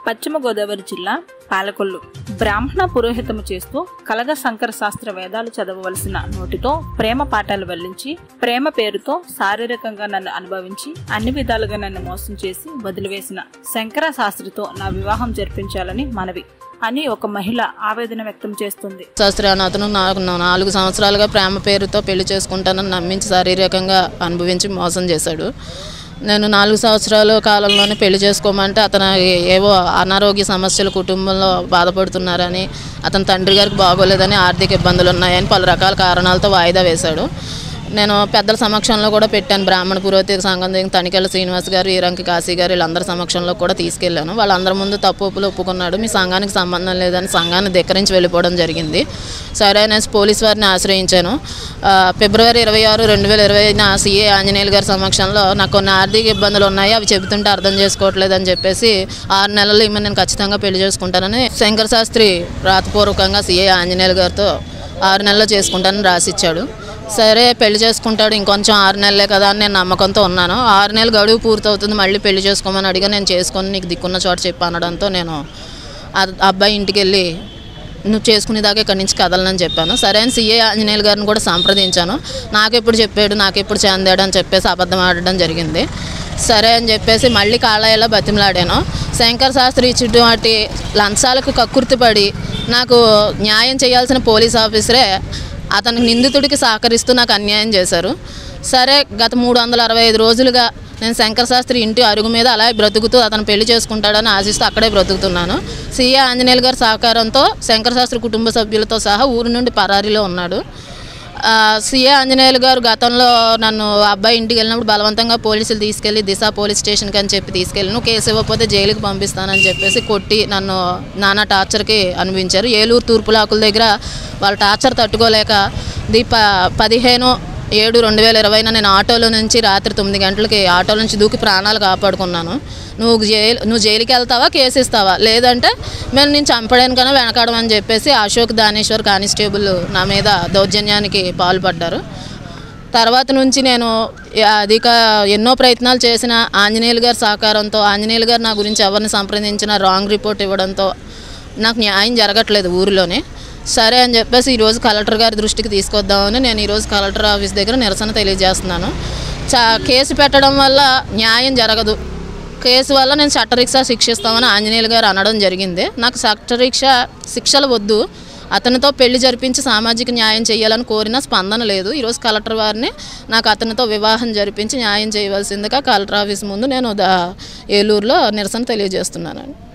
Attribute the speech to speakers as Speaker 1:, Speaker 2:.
Speaker 1: పశ్చిమ గోదావరి జిల్లా పాలకొల్లు బ్రాహ్మణ పురోహితము చేస్తూ కలగ శంకర శాస్త్ర వేదాలు చదవవలసిన నోటితో ప్రేమ పాఠాలు వల్లించి ప్రేమ పేరుతో శారీరకంగా నన్ను అనుభవించి అన్ని విధాలుగా నన్ను మోసం చేసి వదిలివేసిన శంకర శాస్త్రితో నా వివాహం జరిపించాలని మనవి అని ఒక మహిళ ఆవేదన వ్యక్తం చేస్తుంది
Speaker 2: శాస్త్రి అనే అతను నాకు నా- నాలుగు సంవత్సరాలుగా ప్రేమ పేరుతో పెళ్లి చేసుకుంటానని నమ్మించి శారీరకంగా అనుభవించి మోసం చేశాడు నేను నాలుగు సంవత్సరాల కాలంలోనే పెళ్లి చేసుకోమంటే అతను ఏ- ఏవో అనారోగ్య సమస్యలు కుటుంబంలో బాధపడుతున్నారని అతని తండ్రి గారికి బాగోలేదని ఆర్థిక ఇబ్బందులు ఉన్నాయని పలు రకాల కారణాలతో వాయిదా వేశాడు నేను పెద్దల సమక్షంలో కూడా పెట్టాను బ్రాహ్మణ పురోహిత సంఘం దగ్గర తనికెళ్ళ శ్రీనివాస్ గారు ఈరంకి కాశీ గారు వీళ్ళందరి సమక్షంలో కూడా తీసుకెళ్ళాను వాళ్ళందరి ముందు తప్పు ఒప్పులు ఒప్పుకున్నాడు మీ సంఘానికి సంబంధం లేదని సంఘాన్ని ధిక్కరించి వెళ్ళిపోవడం జరిగింది సరే అనేసి పోలీస్ వారిని ఆశ్రయించాను ఆ, ఫిబ్రవరి ఇరవై ఆరు రెండు వేల ఇరవై నా సీఏ ఆంజనేయులు గారి సమక్షంలో నాకు కొన్ని ఆర్థిక ఇబ్బందులు ఉన్నాయి అవి చెబుతుంటే అర్థం చేసుకోవట్లేదని చెప్పేసి ఆరు నెలలు ఈమె నేను ఖచ్చితంగా పెళ్లి చేసుకుంటానని శంకర శాస్త్రి రాతపూర్వకంగా సీఏ ఆంజనేయులు గారితో ఆరు నెలలు చేసుకుంటానని రాసిచ్చాడు సరే పెళ్లి చేసుకుంటాడు ఇంకొంచెం ఆరు నెలలే కదా అని నేను నమ్మకంతో ఉన్నాను ఆరు నెలలు గడువు పూర్తవుతుంది మళ్ళీ పెళ్లి చేసుకోమని అడిగా నేను చేసుకొని నీకు దిక్కున్న చోట చెప్పి అనడంతో నేను ఆ అబ్బాయి ఇంటికి వెళ్ళి నువ్వు చేసుకునేదాకా ఇక్కడి నుంచి కదలనని చెప్పాను సరే అని సీఏ ఆంజనేయులు గారిని కూడా సంప్రదించాను నాకెప్పుడు చెప్పాడు నాకెప్పుడు చెందాడు అని చెప్పేసి అబద్ధం ఆడడం జరిగింది సరే అని చెప్పేసి మళ్ళీ కాళాయిలో బతిమలాడాను శంకర్ శాస్త్రి ఇచ్చినటువంటి లంచాలకు కక్కుర్తిపడి నాకు న్యాయం చేయాల్సిన పోలీస్ ఆఫీసరే అతనికి నిందితుడికి సహకరిస్తూ నాకు అన్యాయం చేశారు సరే గత మూడు వందల అరవై ఐదు రోజులుగా నేను శంకర శాస్త్రి ఇంటి అరుగు మీద అలా బ్రతుకుతూ అతను పెళ్లి చేసుకుంటాడని ఆశిస్తూ అక్కడే బ్రతుకుతున్నాను సీఏ ఆంజనేయులు గారి సహకారంతో శంకర శాస్త్రి కుటుంబ సభ్యులతో సహా ఊరి నుండి పరారీలో ఉన్నాడు ఆ, సీఏ ఆంజనేయులు గారు గతంలో నన్ను ఆ అబ్బాయి ఇంటికి వెళ్ళినప్పుడు బలవంతంగా పోలీసులు తీసుకెళ్ళి దిశ పోలీస్ స్టేషన్కి అని చెప్పి తీసుకెళ్ళి నువ్వు కేసు ఇవ్వకపోతే జైలుకి పంపిస్తానని చెప్పేసి కొట్టి నన్ను నానా టార్చర్కి అనిపించారు ఏలూరు తూర్పులాకుల దగ్గర వాళ్ళ టార్చర్ తట్టుకోలేక దీప పదిహేను ఏడు రెండు వేల ఇరవైన నేను ఆటోలో నుంచి రాత్రి తొమ్మిది గంటలకి ఆటో నుంచి దూకి ప్రాణాలు కాపాడుకున్నాను నువ్వు జైలు నువ్వు జైలుకి వెళ్తావా కేసు ఇస్తావా లేదంటే మేము నేను చంపడానికైనా వెనకాడమని చెప్పేసి అశోక్ దానేశ్వర్ కానిస్టేబుల్ నా మీద దౌర్జన్యానికి పాల్పడ్డారు తర్వాత నుంచి నేను అధిక ఎన్నో ప్రయత్నాలు చేసిన ఆంజనేయులు గారి సహకారంతో ఆంజనేయులు గారు నా గురించి ఎవరిని సంప్రదించిన రాంగ్ రిపోర్ట్ ఇవ్వడంతో నాకు న్యాయం జరగట్లేదు ఊరిలోనే సరే అని చెప్పేసి ఈరోజు కలెక్టర్ గారి దృష్టికి తీసుకొద్దామని నేను ఈరోజు కలెక్టర్ ఆఫీస్ దగ్గర నిరసన తెలియజేస్తున్నాను చా కేసు పెట్టడం వల్ల న్యాయం జరగదు కేసు వల్ల నేను చట్టరీక్ష శిక్షిస్తామని ఆంజనేయులు గారు అనడం జరిగింది నాకు చట్టరీక్ష శిక్షలు వద్దు అతనితో పెళ్లి జరిపించి సామాజిక న్యాయం చేయాలని కోరిన స్పందన లేదు ఈరోజు కలెక్టర్ వారిని నాకు అతనితో వివాహం జరిపించి న్యాయం చేయవలసిందిగా కలెక్టర్ ఆఫీస్ ముందు నేను దా- ఏలూరులో నిరసన తెలియజేస్తున్నాను